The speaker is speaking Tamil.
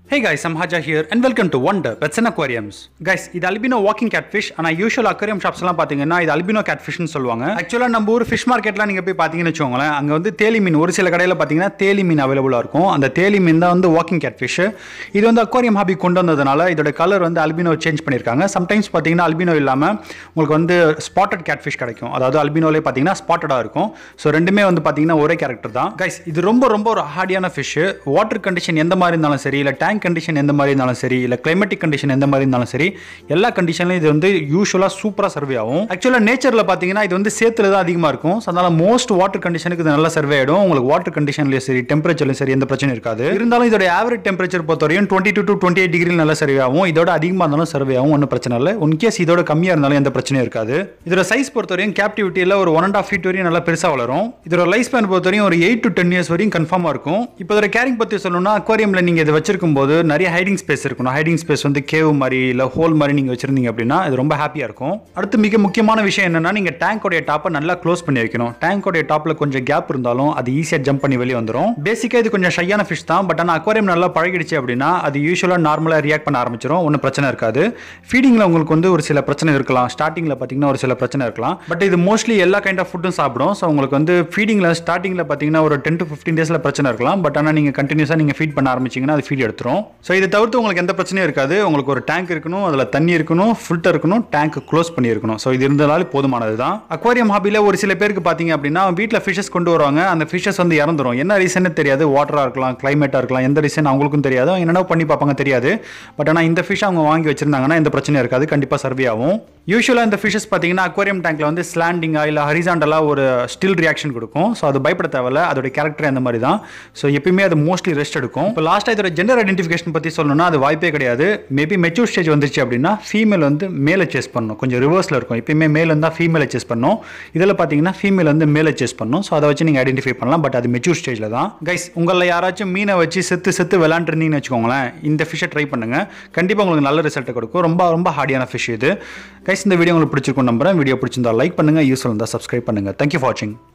Hey guys, I'm Haja here and welcome to Wonder Pets and Aquariums. Guys, இது அல்பினோ வாக்கிங் கேட்ஃபிஷ் ஆனால் யூஷுவல் அக்வேரியம் ஷாப்ஸ்லாம் பார்த்தீங்கன்னா இது அல்பினோ கேட்ஃபிஷ்னு சொல்லுவாங்க ஆக்சுவலாக நம்ம ஊர் ஃபிஷ் மார்க்கெட்லாம் நீங்கள் போய் பார்த்தீங்கன்னு வச்சுக்கோங்களேன் அங்கே வந்து தேலி மீன் ஒரு சில கடையில் பார்த்தீங்கன்னா தேலி மீன் அவைலபிளாக இருக்கும் அந்த தேலி மீன் தான் வந்து வாக்கிங் கேட்ஃபிஷ் இது வந்து அக்வாரியம் ஹாபி கொண்டு வந்ததுனால இதோட கலர் வந்து அல்பினோ சேஞ்ச் பண்ணியிருக்காங்க சம்டைம்ஸ் பார்த்தீங்கன்னா அல்பினோ இல்லாமல் உங்களுக்கு வந்து ஸ்பாட்டட் கேட்ஃபிஷ் கிடைக்கும் அதாவது அல்பினோலே பார்த்தீங்கன்னா ஸ்பாட்டடாக இருக்கும் ஸோ ரெண்டுமே வந்து பார்த்தீங்கன்னா ஒரே கேரக்டர் தான் கைஸ் இது ரொம்ப ரொம்ப ஒரு ஹார்டியான ஃபிஷ் வாட்டர் கண்டிஷன் எந்த மாதிரி இருந்தாலும் சரி இல்லை டேங்க் கண்டிஷன் எந்த மாதிரி இருந்தாலும் சரி இல்லை கிளைமேட்டிக் கண்டிஷன் எந்த மாதிரி இருந்தாலும் சரி எல்லா கண்டிஷன்லையும் இது வந்து யூஸ்வலாக சூப்பராக சர்வே ஆகும் ஆக்சுவலாக நேச்சரில் பார்த்தீங்கன்னா இது வந்து சேத்துல தான் அதிகமாக இருக்கும் ஸோ அதனால மோஸ்ட் வாட்டர் கண்டிஷனுக்கு இது நல்லா சர்வே ஆகிடும் உங்களுக்கு வாட்டர் கண்டிஷன்லையும் சரி டெம்பரேச்சர்லையும் சரி எந்த பிரச்சனையும் இருக்காது இருந்தாலும் இதோட ஆவரேஜ் டெம்பரேச்சர் பொறுத்தவரையும் twenty two to twenty eight degree நல்லா சர்வே ஆகும் இதோட அதிகமாக இருந்தாலும் சர்வே ஆகும் ஒன்றும் பிரச்சனை இல்லை இன்கேஸ் இதோட கம்மியாக இருந்தாலும் எந்த பிரச்சனையும் இருக்காது இதோட சைஸ் பொறுத்தவரையும் கேப்டிவிட்டியில் ஒரு ஒன் அண்ட் ஆஃப் ஃபீட் வரையும் நல்லா பெருசாக வளரும் இதோட லைஃப் ஸ்பேன் பொறுத்தவரையும் ஒரு எயிட் டு டென் இயர்ஸ் வரையும் கன்ஃபார்மாக இருக்கும் இப்போ இதோட கேரிங் பற்றி சொல்லணும்னா அக்வாரியமில் நீங்கள் இதை வச்சிருக்கும் போது நிறைய ஹைடிங் ஸ்பேஸ் இருக்கணும் ஹைடிங் ஸ்பேஸ் வந்து கேவ் மாதிரி இல்லை ஹோல் மாதிரி நீங்கள் வச்சிருந்தீங்க அப்படின்னா இது ரொம்ப ஹாப்பியாக இருக்கும் அடுத்து மிக முக்கியமான விஷயம் என்னன்னா நீங்கள் டேங்கோடைய டாப்பை நல்லா க்ளோஸ் பண்ணி வைக்கணும் டேங்கோடைய டாப்பில் கொஞ்சம் கேப் இருந்தாலும் அது ஈஸியாக ஜம்ப் பண்ணி வெளியே வந்துடும் பேசிக்காக இது கொஞ்சம் ஷையான ஃபிஷ் தான் பட் ஆனால் அக்வாரியம் நல்லா பழகிடுச்சு அப்படின்னா அது யூஸ்வலாக நார்மலாக ரியாக்ட் பண்ண ஆரம்பிச்சிடும் ஒன்றும் பிரச்சனை இருக்காது ஃபீடிங்கில் உங்களுக்கு வந்து ஒரு சில பிரச்சனை இருக்கலாம் ஸ்டார்டிங்கில் பார்த்தீங்கன்னா ஒரு சில பிரச்சனை இருக்கலாம் பட் இது மோஸ்ட்லி எல்லா கைண்ட் ஆஃப் ஃபுட்டும் சாப்பிடும் ஸோ உங்களுக்கு வந்து ஃபீடிங்கில் ஸ்டார்டிங்கில் பார்த்தீங்கன்னா ஒரு டென் டு ஃபிஃப்டீன் டேஸில் பிரச்சனை இருக்கலாம் பட் ஆனால் நீங்கள் கண்டினியூஸாக நீங்கள் ஃபீட் பண்ண ஆரம்பிச்சிங்கன்னா அது ஃபீட் எடுத்துரும் ஸோ இதை தவிர்த்து உங்களுக்கு எந்த பிரச்சனையும் இருக்காது உங்களுக்கு ஒரு டேங்க் இருக்கணும் அதில் தண்ணி இருக்கணும் ஃபில்டர் இருக்கணும் டேங்க் க்ளோஸ் பண்ணியிருக்கணும் ஸோ இது இருந்தாலே போதுமானது தான் அக்வாரியம் ஹாபியில் ஒரு சில பேருக்கு பார்த்தீங்க அப்படின்னா வீட்டில் ஃபிஷஸ் கொண்டு வருவாங்க அந்த ஃபிஷஸ் வந்து இறந்துரும் என்ன ரீசன் தெரியாது வாட்டராக இருக்கலாம் கிளைமேட்டாக இருக்கலாம் எந்த ரீசன் அவங்களுக்கும் தெரியாது அவங்க என்னென்ன பண்ணி பார்ப்பாங்க தெரியாது பட் ஆனால் இந்த ஃபிஷ் அவங்க வாங்கி வச்சிருந்தாங்கன்னா எந்த பிரச்சனையும் இருக்காது கண்டிப்பாக சர்வே ஆகும் யூஸ்வலாக இந்த ஃபிஷஸ் பார்த்தீங்கன்னா அக்வாரியம் டேங்க்ல வந்து ஸ்லாண்டிங்காக இல்லை ஹரிசாண்டலாக ஒரு ஸ்டில் ரியாக்ஷன் கொடுக்கும் ஸோ அது பயப்பட தேவையில்ல அதோட கேரக்டர் அந்த மாதிரி தான் ஸோ எப்பயுமே அது மோஸ்ட்லி ரெஸ்ட் எடுக்கும் இப்போ லாஸ்ட்டாக இதோட ஜெண்டர் ஐடென்டிஃபிகேஷன் பற்றி சொல்லணும்னா அது வாய்ப்பே கிடையாது மேபி மெச்சூர் ஸ்டேஜ் வந்துருச்சு அப்படின்னா ஃபீமேல் வந்து மேலே சேஸ் பண்ணணும் கொஞ்சம் ரிவர்ஸில் இருக்கும் எப்பயுமே மேல் இருந்தால் ஃபீமேலை சேஸ் பண்ணும் இதில் பார்த்தீங்கன்னா ஃபீமேல் வந்து மேலே சேஸ் பண்ணும் ஸோ அதை வச்சு நீங்கள் ஐடென்டிஃபை பண்ணலாம் பட் அது மெச்சூர் ஸ்டேஜில் தான் கைஸ் உங்களில் யாராச்சும் மீனை வச்சு செத்து செத்து விளாண்டுருந்தீங்கன்னு வச்சுக்கோங்களேன் இந்த ஃபிஷ்ஷை ட்ரை பண்ணுங்கள் கண்டிப்பாக உங்களுக்கு நல்ல ரிசல்ட்டை கொடுக்கும் ரொம்ப ரொம்ப ஹார்டியான ஃபிஷ் இது கைஸ் இந்த வீடியோ உங்களுக்கு பிடிச்சிருக்கும் நம்புறேன் வீடியோ பிடிச்சிருந்தா லைக் பண்ணுங்கள் யூஸ்ஃபுல் இருந்தால் சப்ஸ்கிரைப் பண்ணுங்கள் தேங்க்யூ ஃபார் வாட்சிங்